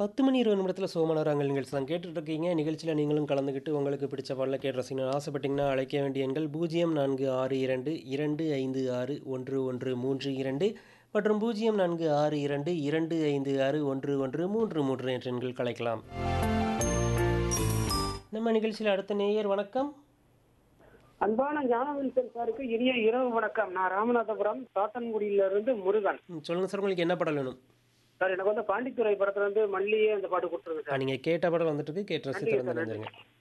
10 மணி 20 நிமிடத்துல சோமனராங்கல் நிகழ்ச்சி தான் கேட்டுட்டு இருக்கீங்க. நிகழ்ச்சியில நீங்களும் கலந்துக்கிட்டு உங்களுக்கு பிடிச்ச பாடல கேட்டு ரசிக்கணும்னு ஆசைப்பட்டீங்கன்னா, அழைக்க வேண்டிய எண்கள் 0462 256 1132 மற்றும் 0462 256 1133 என்ற எண்களுக்கு அழைக்கலாம். நம்ம நிகழ்ச்சியில அடுத்த நேயர் வணக்கம். அன்பான ஞானவில்சன் சாருக்கு இனிய இரவு வணக்கம் நான் ராமநாதபுரம் சாத்தன்குடியிலிருந்து முருகன் ம், சொல்லுங்க சார் உங்களுக்கு என்ன பாடல் வேணும்? சார் எனக்கு வந்து பாண்டித்துறை படத்துல இருந்து மல்லியே அந்த பாட்டு கொடுத்துருங்க ஆ, சார் நீங்க கேட்ட பாடல் வந்துட்டு இருக்கு. கேட்டு ரசித்து நன்றிங்க சார், தொடர்ந்து வந்துருங்க.